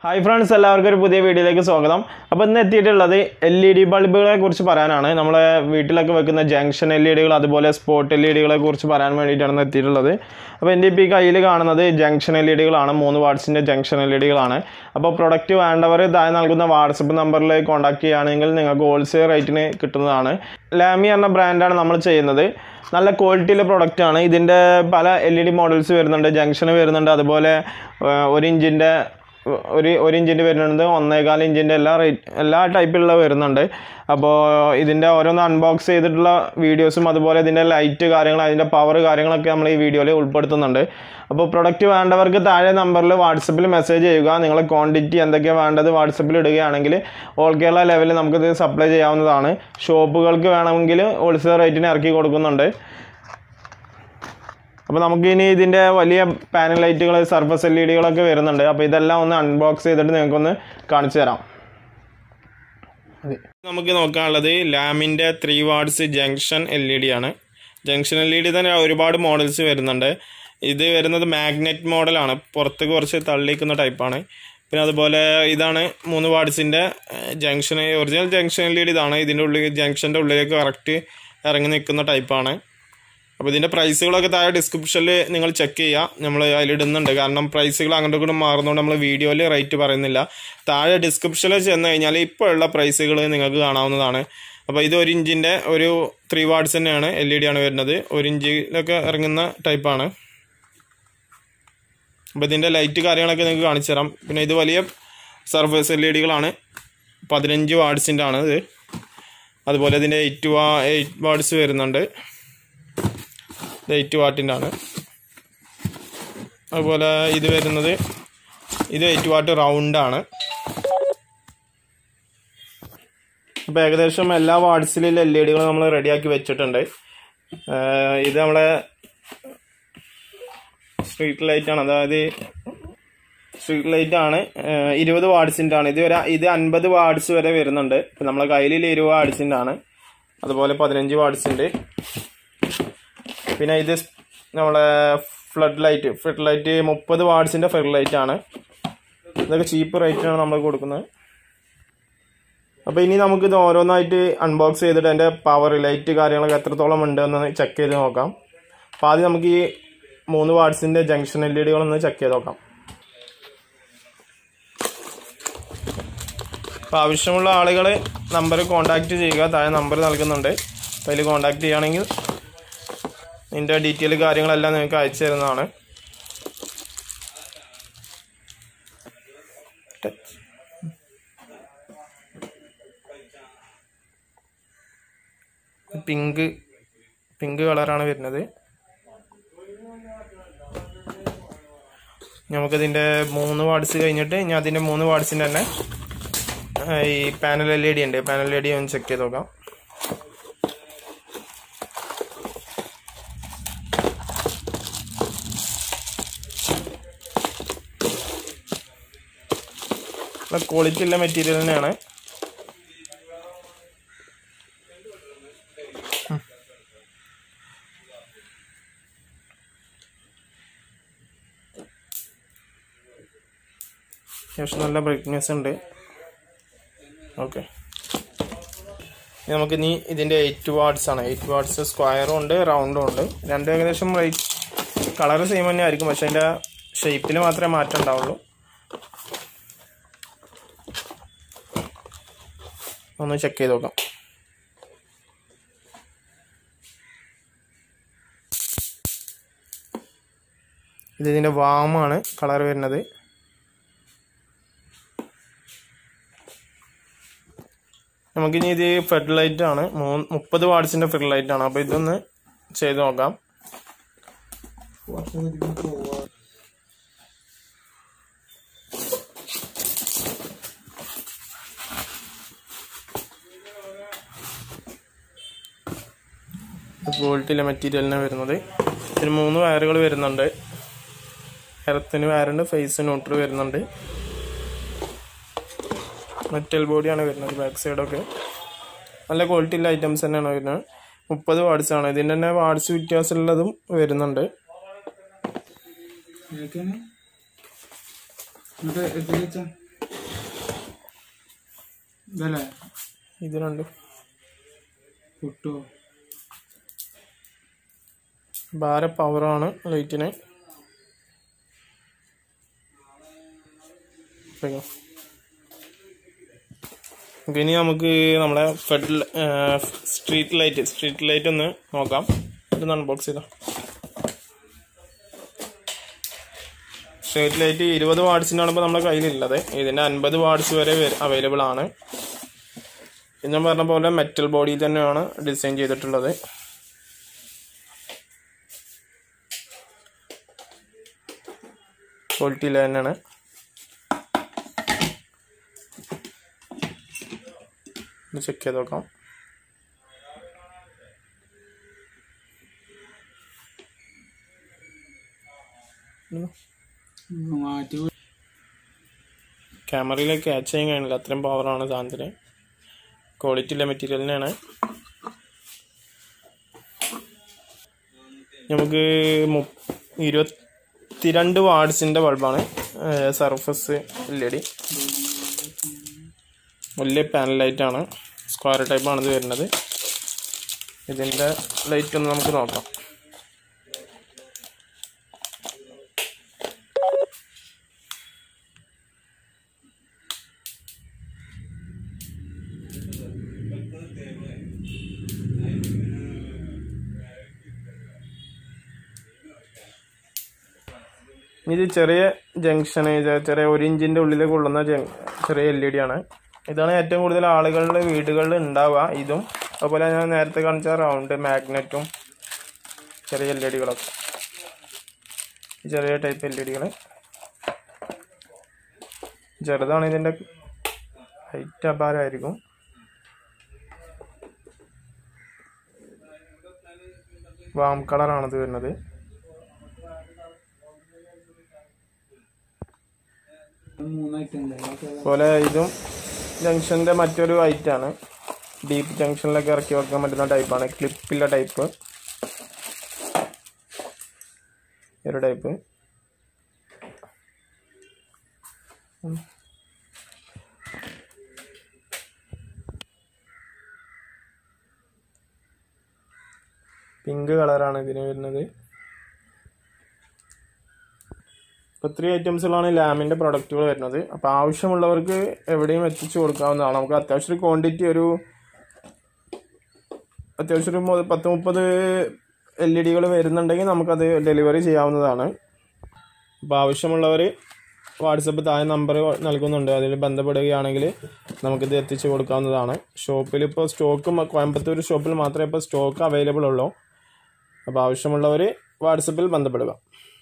Hi friends എല്ലാവർക്കും ഒരു പുതിയ വീഡിയോയിലേക്ക് സ്വാഗതം അപ്പോൾ ഇന്ന് എത്തിയിട്ടുള്ളത് എൽ ഇ ഡി ബൾബുകളെ കുറിച്ച് പറയാനാണ് നമ്മളെ വീട്ടിലൊക്കെ വെക്കുന്ന ജംഗ്ഷൻ എൽ ഇ ഡികൾ അതുപോലെ സ്പോട്ട് എൽ ഇ ഡികളെ കുറിച്ച് പറയാൻ വേണ്ടിയിട്ടാണ് ഇന്ന് എത്തിയിട്ടുള്ളത് അപ്പോൾ എൻ്റെ ഇപ്പോൾ ഈ കയ്യിൽ കാണുന്നത് ജംഗ്ഷൻ എൽ ഇ ഡികളാണ് മൂന്ന് വാട്സിൻ്റെ ജംഗ്ഷൻ എൽ ഇ ഡികളാണ് അപ്പോൾ പ്രൊഡക്റ്റ് വേണ്ടവർ താഴെ നൽകുന്ന വാട്സപ്പ് നമ്പറിൽ കോൺടാക്ട് ചെയ്യുകയാണെങ്കിൽ നിങ്ങൾക്ക് ഹോൾസെയിൽ റേറ്റിന് കിട്ടുന്നതാണ് ലാമി എന്ന ബ്രാൻഡാണ് നമ്മൾ ചെയ്യുന്നത് നല്ല ക്വാളിറ്റിയിലെ പ്രൊഡക്റ്റാണ് ഇതിൻ്റെ പല എൽ ഇ ഡി മോഡൽസ് വരുന്നുണ്ട് ജംഗ്ഷൻ വരുന്നുണ്ട് അതുപോലെ ഏഹ്, ഒരു ഇഞ്ചിൻ്റെ ഒരു ഒരു ഇഞ്ചിൻ്റെ വരുന്നുണ്ട് ഒന്നേകാൽ ഇഞ്ചിൻ്റെ എല്ലാ റേറ്റ് എല്ലാ ടൈപ്പിലുള്ള വരുന്നുണ്ട് അപ്പോൾ ഇതിൻ്റെ ഓരോന്ന് അൺബോക്സ് ചെയ്തിട്ടുള്ള വീഡിയോസും അതുപോലെ ഇതിൻ്റെ ലൈറ്റ് കാര്യങ്ങൾ അതിൻ്റെ പവർ കാര്യങ്ങളൊക്കെ നമ്മൾ ഈ വീഡിയോയിൽ ഉൾപ്പെടുത്തുന്നുണ്ട് അപ്പോൾ പ്രൊഡക്റ്റ് വേണ്ടവർക്ക് താഴെ നമ്പറിൽ വാട്സപ്പിൽ മെസ്സേജ് ചെയ്യുക നിങ്ങളെ ക്വാണ്ടിറ്റി എന്തൊക്കെയാണ് വേണ്ടത് വാട്സപ്പിൽ ഇടുകയാണെങ്കിൽ ഓൾ കേരള ലെവലിൽ നമുക്കിത് സപ്ലൈ ചെയ്യാവുന്നതാണ് ഷോപ്പുകൾക്ക് വേണമെങ്കിൽ ഹോൾസെയിൽ റേറ്റിന് ഇറക്കി കൊടുക്കുന്നുണ്ട് അപ്പോൾ നമുക്ക് ഇനി ഇതിൻ്റെ വലിയ പാനൽ ലൈറ്റുകൾ സർഫസ് എൽ ഇ ഡികളൊക്കെ വരുന്നുണ്ട് അപ്പോൾ ഇതെല്ലാം ഒന്ന് അൺബോക്സ് ചെയ്തിട്ട് നിങ്ങൾക്കൊന്ന് കാണിച്ചു തരാം നമുക്ക് നോക്കാനുള്ളത് ലാമിൻ്റെ three watts junction L E D ആണ് ജംഗ്ഷൻ എൽ ഇ ഡി തന്നെ ഒരുപാട് മോഡൽസ് വരുന്നുണ്ട് ഇത് വരുന്നത് മാഗ്നറ്റ് മോഡലാണ് പുറത്ത് കുറച്ച് തള്ളിക്കുന്ന ടൈപ്പാണ് പിന്നെ അതുപോലെ ഇതാണ് മൂന്ന് വാർഡ്സിൻ്റെ junction original junction L E D ഇതാണ് ഇതിൻ്റെ ഉള്ളിൽ ജംഗ്ഷൻ്റെ ഉള്ളിലേക്ക് കറക്റ്റ് ഇറങ്ങി നിൽക്കുന്ന ടൈപ്പാണ് അപ്പോൾ ഇതിൻ്റെ പ്രൈസുകളൊക്കെ താഴെ ഡിസ്ക്രിപ്ഷനിൽ നിങ്ങൾ ചെക്ക് ചെയ്യുക നമ്മൾ അതിലിടുന്നുണ്ട് കാരണം പ്രൈസുകൾ അങ്ങോട്ടും ഇങ്ങോട്ടും മാറുന്നതുകൊണ്ട് നമ്മൾ വീഡിയോയിൽ റേറ്റ് പറയുന്നില്ല താഴെ ഡിസ്ക്രിപ്ഷനിൽ ചെന്ന് കഴിഞ്ഞാൽ ഇപ്പോൾ ഉള്ള പ്രൈസുകൾ നിങ്ങൾക്ക് കാണാവുന്നതാണ് അപ്പോൾ ഇത് ഒരു ഇഞ്ചിൻ്റെ ഒരു ത്രീ വാർഡ്സ് തന്നെയാണ് എൽ ഇ ഡി ആണ് വരുന്നത് ഒരു ഇഞ്ചിലൊക്കെ ഇറങ്ങുന്ന ടൈപ്പാണ് അപ്പോൾ ഇതിൻ്റെ ലൈറ്റ് കാര്യങ്ങളൊക്കെ നിങ്ങൾക്ക് കാണിച്ചു തരാം പിന്നെ ഇത് വലിയ സർഫേസ് എൽ ഇ ഡികളാണ് പതിനഞ്ച് വാർഡ്സിൻ്റെ ആണ് ഇത് അതുപോലെ ഇതിൻ്റെ എയ്റ്റ് വാ എയ്റ്റ് വാർഡ്സ് വരുന്നുണ്ട് ഇത് എയ്റ്റ് വാട്ടിൻ്റെ ആണ് അതുപോലെ ഇത് വരുന്നത് ഇത് എയ്റ്റ് വാട്ട് റൗണ്ടാണ് അപ്പോൾ ഏകദേശം എല്ലാ വാർഡ്സിലും എൽ ഇ ഡികളും നമ്മൾ റെഡിയാക്കി വെച്ചിട്ടുണ്ട് ഏഹ് ഇത് നമ്മളെ സ്ട്രീറ്റ് ലൈറ്റ് ആണ് അതായത് സ്ട്രീറ്റ് ലൈറ്റ് ആണ് ഏഹ് ഇരുപത് വാർഡ്സിൻ്റെ ആണ് ഇത് ഒരു ഇത് അൻപത് വാർഡ്സ് വരെ വരുന്നുണ്ട് ഇപ്പം നമ്മളെ കയ്യിൽ ഇരുപത് വാർഡ്സിൻ്റെ ആണ് അതുപോലെ പതിനഞ്ച് വാർഡ്സിൻ്റെ പിന്നെ ഇത് സ് നമ്മളെ ഫ്ലഡ് ലൈറ്റ് ഫ്ലഡ് ലൈറ്റ് മുപ്പത് വാർഡ്സിൻ്റെ ഫ്ലഡ് ലൈറ്റ് ആണ് ഇതൊക്കെ ചീപ്പ് റേറ്റിനാണ് നമ്മൾ കൊടുക്കുന്നത് അപ്പോൾ ഇനി നമുക്കിത് ഓരോന്നായിട്ട് അൺബോക്സ് ചെയ്തിട്ട് അതിൻ്റെ പവർ ലൈറ്റ് കാര്യങ്ങളൊക്കെ എത്രത്തോളം ഉണ്ട് എന്ന് ചെക്ക് ചെയ്ത് നോക്കാം അപ്പോൾ ആദ്യം നമുക്ക് ഈ മൂന്ന് വാർഡ്സിൻ്റെ ജംഗ്ഷൻ എൽ ഇ ഡികളൊന്ന് ചെക്ക് ചെയ്ത് നോക്കാം അപ്പോൾ ആവശ്യമുള്ള ആളുകൾ നമ്പർ കോൺടാക്റ്റ് ചെയ്യുക താഴെ നമ്പർ നൽകുന്നുണ്ട് അപ്പോൾ അതിൽ കോൺടാക്റ്റ് ചെയ്യുകയാണെങ്കിൽ ഇതിൻ്റെ ഡീറ്റെയിൽ കാര്യങ്ങളെല്ലാം നിങ്ങൾക്ക് അയച്ചു തരുന്നതാണ് പിങ്ക് പിങ്ക് കളറാണ് വരുന്നത് നമുക്കതിൻ്റെ മൂന്ന് വാർഡ്സ് കഴിഞ്ഞിട്ട് ഞാൻ അതിൻ്റെ മൂന്ന് വാർഡ്സിൻ്റെ തന്നെ ആ, ഈ പാനൽ എൽ ഇ ഡി ഉണ്ട് പാനൽ എൽ ഇ ഡി ഒന്ന് ചെക്ക് ചെയ്ത് നോക്കാം ക്വാളിറ്റി ഉള്ള മെറ്റീരിയൽ തന്നെയാണ് ഉം. അത്യാവശ്യം നല്ല ബ്രൈറ്റ്നെസ് ഉണ്ട് ഓക്കെ നമുക്ക് ഇനി ഇതിൻ്റെ എയ്റ്റ് വാർഡ്സ് ആണ് എയ്റ്റ് വാർഡ്സ് സ്ക്വയറും ഉണ്ട് റൗണ്ടും ഉണ്ട് രണ്ടും ഏകദേശം റേറ്റ് കളർ സെയിം തന്നെ ആയിരിക്കും പക്ഷെ അതിൻ്റെ ഷേപ്പിൽ മാത്രമേ മാറ്റം ഉണ്ടാവുള്ളൂ ഒന്ന് ചെക്ക് ചെയ്ത് നോക്കാം ഇത് ഇതിൻ്റെ വാമാണ് കളർ വരുന്നത് നമുക്കിനി ഇത് ഫെഡ് ലൈറ്റ് ആണ് മൂന്ന് മുപ്പത് വാട്സിൻ്റെ ഫെഡ് ലൈറ്റ് ആണ് അപ്പോൾ ഇതൊന്ന് ചെയ്ത് നോക്കാം ക്വാളിറ്റിയിലെ മെറ്റീരിയലിനാണ് വരുന്നത് ഇതിന് മൂന്ന് വയറുകൾ വരുന്നുണ്ട് എർത്തിന് വയറുണ്ട് ഫേസ് ന്യൂട്രൽ വരുന്നുണ്ട് മെറ്റൽ ബോഡിയാണ് വരുന്നത് ബാക്ക് സൈഡൊക്കെ നല്ല ക്വാളിറ്റി ഉള്ള ഐറ്റംസ് തന്നെയാണ് വരുന്നത് മുപ്പത് വാർഡ്സ് ആണ് ഇതിൻ്റെ തന്നെ വാർഡ്സ് വ്യത്യാസമുള്ളതും വരുന്നുണ്ട് ഏതൊക്കെയാണ് എന്നിട്ട് എത്ര വെച്ചാ ഇതല്ലേ ഇത് രണ്ടും പൊട്ടോ ഭാര പവറാണ് ലൈറ്റിന് ഓക്കെ, ഇനി നമുക്ക് നമ്മളെ ഫെഡ് സ്ട്രീറ്റ് ലൈറ്റ് സ്ട്രീറ്റ് ലൈറ്റ് ഒന്ന് നോക്കാം ഇതൊന്ന് അൺബോക്സ് ചെയ്താ സ്ട്രീറ്റ് ലൈറ്റ് ഇരുപത് വാട്സിനാണ് ഇപ്പോൾ നമ്മുടെ കയ്യിലുള്ളത് ഇതിൻ്റെ അൻപത് വാട്സ് വരെ അവൈലബിൾ ആണ് ഇത് ഞാൻ പറഞ്ഞ പോലെ മെറ്റൽ ബോഡി തന്നെയാണ് ഡിസൈൻ ചെയ്തിട്ടുള്ളത് ക്വാളിറ്റിയിൽ തന്നെയാണ് ഇത് ചെക്ക് ചെയ്ത് നോക്കാം മാറ്റി ക്യാമറയിൽ ക്യാച്ച് ചെയ്യാൻ കഴിയില്ല അത്രയും പവറാണ് സാധനത്തിന് ക്വാളിറ്റി ഉള്ള മെറ്റീരിയലിനാണ് നമുക്ക് മു- ഇരുപത്തിരണ്ട് വാട്സിൻ്റെ ബൾബാണ് സർഫസ് എൽ ഇ ഡി വലിയ പാനൽ ലൈറ്റാണ് സ്ക്വയർ ടൈപ്പാണ് ഇത് വരുന്നത് ഇതിൻ്റെ ലൈറ്റ് ഒന്ന് നമുക്ക് നോക്കാം ഇത് ചെറിയ ജംഗ്ഷൻ ചെറിയ ഒരു ഇഞ്ചിന്റെ ഉള്ളിൽ കൊള്ളുന്ന ജങ്- ചെറിയ എൽ ഇ ഡി ആണ് ഇതാണ് ഏറ്റവും കൂടുതൽ ആളുകളുടെ വീടുകളിൽ ഉണ്ടാവുക ഇതും അതുപോലെ ഞാൻ നേരത്തെ കാണിച്ച റൗണ്ട് മാഗ്നറ്റും ചെറിയ എൽ ഇ ഡികളൊക്കെ ഈ ചെറിയ ടൈപ്പ് എൽ ഇ ഡികൾ ചെറുതാണ് ഇതിന്റെ ഹൈറ്റ് അപാരമായിരിക്കും വാം കളറാണ് ഇത് വരുന്നത് മൂന്നായിട്ടുണ്ട് അതൊക്കെ അതുപോലെ ഇതും ജംഗ്ഷന്റെ മറ്റൊരു ഐറ്റം ആണ് ഡീപ്പ് ജംഗ്ഷനിലൊക്കെ ഇറക്കി വെക്കാൻ പറ്റുന്ന ടൈപ്പാണ് ക്ലിപ്പില്ല ടൈപ്പ് ഒരു ടൈപ്പ് പിങ്ക് കളറാണ് ഇതിന് വരുന്നത് ഇപ്പോൾ ത്രീ ഐറ്റംസുകളാണ് ലാമിൻ്റെ പ്രൊഡക്റ്റുകൾ വരുന്നത് അപ്പോൾ ആവശ്യമുള്ളവർക്ക് എവിടെയും എത്തിച്ചു കൊടുക്കാവുന്നതാണ് നമുക്ക് അത്യാവശ്യം ഒരു ക്വാണ്ടിറ്റി ഒരു അത്യാവശ്യം ഒരു മു- പത്ത് മുപ്പത് എൽ ഇ ഡികൾ വരുന്നുണ്ടെങ്കിൽ നമുക്കത് ഡെലിവറി ചെയ്യാവുന്നതാണ് അപ്പോൾ ആവശ്യമുള്ളവർ വാട്സപ്പ് താഴെ നമ്പർ നൽകുന്നുണ്ട് അതിൽ ബന്ധപ്പെടുകയാണെങ്കിൽ നമുക്കിത് എത്തിച്ചു കൊടുക്കാവുന്നതാണ് ഷോപ്പിൽ ഇപ്പോൾ സ്റ്റോക്ക് കോയമ്പത്തൂർ ഷോപ്പിൽ മാത്രമേ ഇപ്പോൾ സ്റ്റോക്ക് അവൈലബിൾ ഉള്ളൂ അപ്പോൾ ആവശ്യമുള്ളവർ വാട്സപ്പിൽ ബന്ധപ്പെടുക